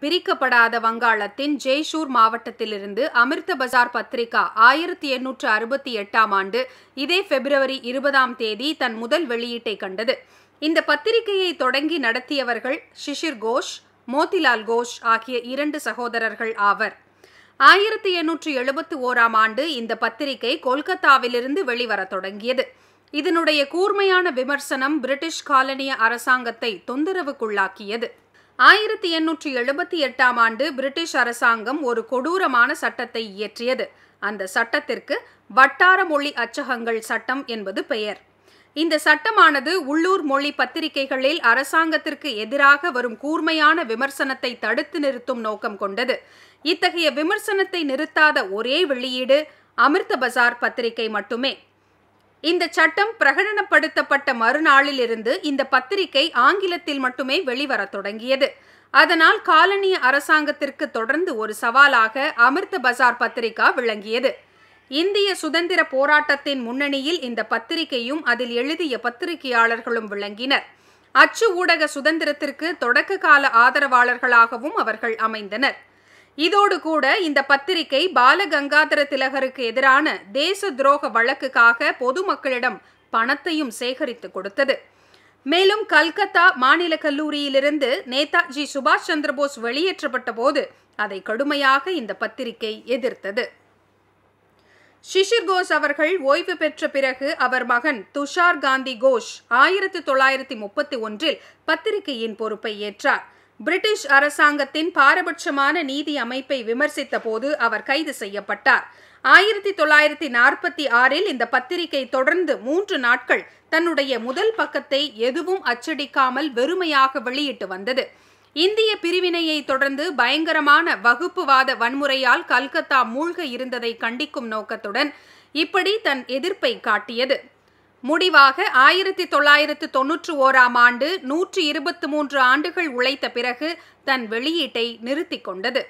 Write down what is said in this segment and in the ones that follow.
பிரிக்கப்படாத வங்காளத்தின் ஜெய்ஷூர் மாவட்டத்திலிருந்து அமிர்த பஜார் பத்திரிகா ஆயிரத்தி எண்ணூற்று அறுபத்தி எட்டாம் ஆண்டு இதே பிப்ரவரி இருபதாம் தேதி தன் முதல் வெளியீட்டை கண்டது இந்த பத்திரிகையை தொடங்கி நடத்தியவர்கள் ஷிஷிர் கோஷ் மோதிலால் கோஷ் ஆகிய இரண்டு சகோதரர்கள் ஆவர் ஆயிரத்தி எண்ணூற்று எழுபத்தி ஓராம் ஆண்டு இந்த பத்திரிகை கொல்கத்தாவிலிருந்து வெளிவரத் தொடங்கியது இதனுடைய கூர்மையான விமர்சனம் பிரிட்டிஷ் காலனிய அரசாங்கத்தை தொந்தரவுக்குள்ளாக்கியது ஆயிரத்தி எண்ணூற்று எழுபத்தி எட்டாம் ஆண்டு பிரிட்டிஷ் அரசாங்கம் ஒரு கொடூரமான சட்டத்தை இயற்றியது அந்த சட்டத்திற்கு வட்டார மொழி அச்சகங்கள் சட்டம் என்பது பெயர் இந்த சட்டமானது உள்ளூர் மொழி பத்திரிகைகளில் அரசாங்கத்திற்கு எதிராக வரும் கூர்மையான விமர்சனத்தை தடுத்து நிறுத்தும் நோக்கம் கொண்டது இத்தகைய விமர்சனத்தை நிறுத்தாத ஒரே வெளியீடு அமிர்த பஜார் பத்திரிகை மட்டுமே இந்த சட்டம் பிரகடனப்படுத்தப்பட்ட மறுநாளிலிருந்து இந்த பத்திரிகை ஆங்கிலத்தில் மட்டுமே வெளிவரத் தொடங்கியது அதனால் காலனிய அரசாங்கத்திற்கு தொடர்ந்து ஒரு சவாலாக அமிர்த பஜார் பத்திரிகா விளங்கியது இந்திய சுதந்திர போராட்டத்தின் முன்னணியில் இந்த பத்திரிகையும் அதில் எழுதிய பத்திரிகையாளர்களும் விளங்கினர் அச்சு ஊடக சுதந்திரத்திற்கு தொடக்க கால ஆதரவாளர்களாகவும் அவர்கள் அமைந்தனர் இதோடு கூட இந்த பத்திரிகை பாலகங்காதர திலகருக்கு எதிரான தேச துரோக வழக்குக்காக பொதுமக்களிடம் பணத்தையும் சேகரித்து கொடுத்தது மேலும் கல்கத்தா மாநில கல்லூரியிலிருந்து நேதாஜி சுபாஷ் சந்திரபோஸ் வெளியேற்றப்பட்ட போது அதை கடுமையாக இந்த பத்திரிகை எதிர்த்தது ஷிஷிர் கோஷ் அவர்கள் ஓய்வு பெற்ற பிறகு அவர் மகன் துஷார் காந்தி கோஷ் ஆயிரத்தி தொள்ளாயிரத்தி முப்பத்தி ஒன்றில் பத்திரிகையின் பொறுப்பை ஏற்றார் பிரிட்டிஷ் அரசாங்கத்தின் பாரபட்சமான நீதி அமைப்பை விமர்சித்த போது அவர் கைது செய்யப்பட்டார் ஆயிரத்தி தொள்ளாயிரத்தி நாற்பத்தி ஆறில் இந்த பத்திரிகை தொடர்ந்து மூன்று நாட்கள் தன்னுடைய முதல் பக்கத்தை எதுவும் அச்சடிக்காமல் வெறுமையாக வெளியிட்டு வந்தது இந்திய பிரிவினையை தொடர்ந்து பயங்கரமான வகுப்புவாத வன்முறையால் கல்கத்தா மூழ்க இருந்ததை கண்டிக்கும் நோக்கத்துடன் இப்படி தன் எதிர்ப்பை காட்டியது முடிவாக ஆயிரத்தி தொள்ளாயிரத்து தொன்னூற்று ஓராம் ஆண்டு நூற்றி இருபத்தி மூன்று ஆண்டுகள் உழைத்த பிறகு தன் வெளியீட்டை நிறுத்தி கொண்டது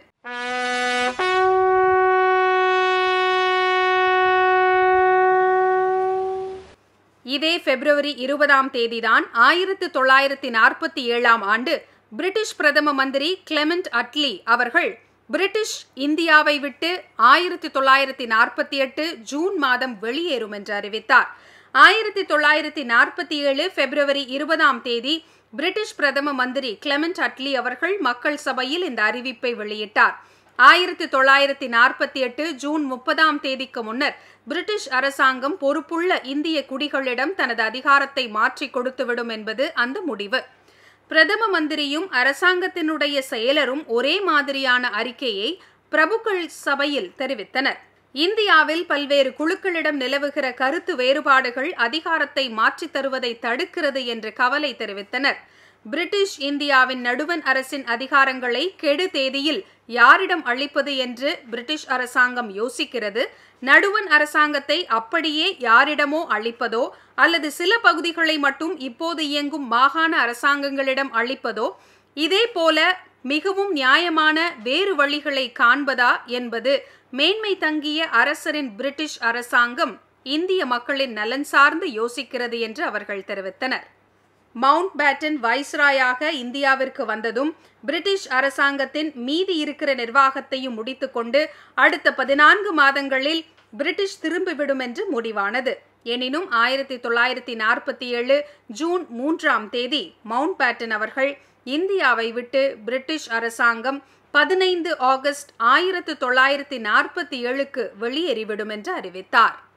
இதே பிப்ரவரி இருபதாம் தேதிதான் ஆயிரத்தி தொள்ளாயிரத்தி நாற்பத்தி ஏழாம் ஆண்டு பிரிட்டிஷ் பிரதம மந்திரி கிளெமெண்ட் அட்லி அவர்கள் பிரிட்டிஷ் இந்தியாவை விட்டு ஆயிரத்தி தொள்ளாயிரத்தி நாற்பத்தி எட்டு ஜூன் மாதம் வெளியேறும் என்று அறிவித்தார் ஆயிரத்தி தொள்ளாயிரத்தி நாற்பத்தி ஏழு பிப்ரவரி இருபதாம் தேதி பிரிட்டிஷ் பிரதம மந்திரி கிளெமெண்ட் அட்லி அவர்கள் மக்கள் சபையில் இந்த அறிவிப்பை வெளியிட்டார் ஆயிரத்தி தொள்ளாயிரத்தி நாற்பத்தி எட்டு ஜூன் முப்பதாம் தேதிக்கு முன்னர் பிரிட்டிஷ் அரசாங்கம் பொறுப்புள்ள இந்திய குடிகளிடம் தனது அதிகாரத்தை மாற்றி கொடுத்துவிடும் என்பது அந்த முடிவு பிரதம மந்திரியும் அரசாங்கத்தினுடைய செயலரும் ஒரே மாதிரியான அறிக்கையை பிரபுக்கள் சபையில் தெரிவித்தனர் இந்தியாவில் பல்வேறு குழுக்களிடம் நிலவுகிற கருத்து வேறுபாடுகள் அதிகாரத்தை மாற்றித் தருவதை தடுக்கிறது என்று கவலை தெரிவித்தனர் பிரிட்டிஷ் இந்தியாவின் நடுவன் அரசின் அதிகாரங்களை கெடு தேதியில் யாரிடம் அளிப்பது என்று பிரிட்டிஷ் அரசாங்கம் யோசிக்கிறது நடுவன் அரசாங்கத்தை அப்படியே யாரிடமோ அளிப்பதோ அல்லது சில பகுதிகளை மட்டும் இப்போது இயங்கும் மாகாண அரசாங்கங்களிடம் அளிப்பதோ இதே போல மிகவும் நியாயமான வேறு வழிகளை காண்பதா என்பது மேன்மை தங்கிய அரசரின் பிரிட்டிஷ் அரசாங்கம் இந்திய மக்களின் நலன் சார்ந்து யோசிக்கிறது என்று அவர்கள் தெரிவித்தனர் மவுண்ட் பேட்டன் வைஸ்ராயாக இந்தியாவிற்கு வந்ததும் பிரிட்டிஷ் அரசாங்கத்தின் மீதி இருக்கிற நிர்வாகத்தையும் முடித்துக்கொண்டு அடுத்த பதினான்கு மாதங்களில் பிரிட்டிஷ் திரும்பிவிடும் என்று முடிவானது எனினும் ஆயிரத்தி தொள்ளாயிரத்தி நாற்பத்தி ஏழு ஜூன் மூன்றாம் தேதி மவுண்ட் பேட்டன் அவர்கள் இந்தியாவை விட்டு பிரிட்டிஷ் அரசாங்கம் பதினைந்து ஆகஸ்ட் ஆயிரத்து தொள்ளாயிரத்தி நாற்பத்தி ஏழுக்கு வெளியேறிவிடும் என்று அறிவித்தார்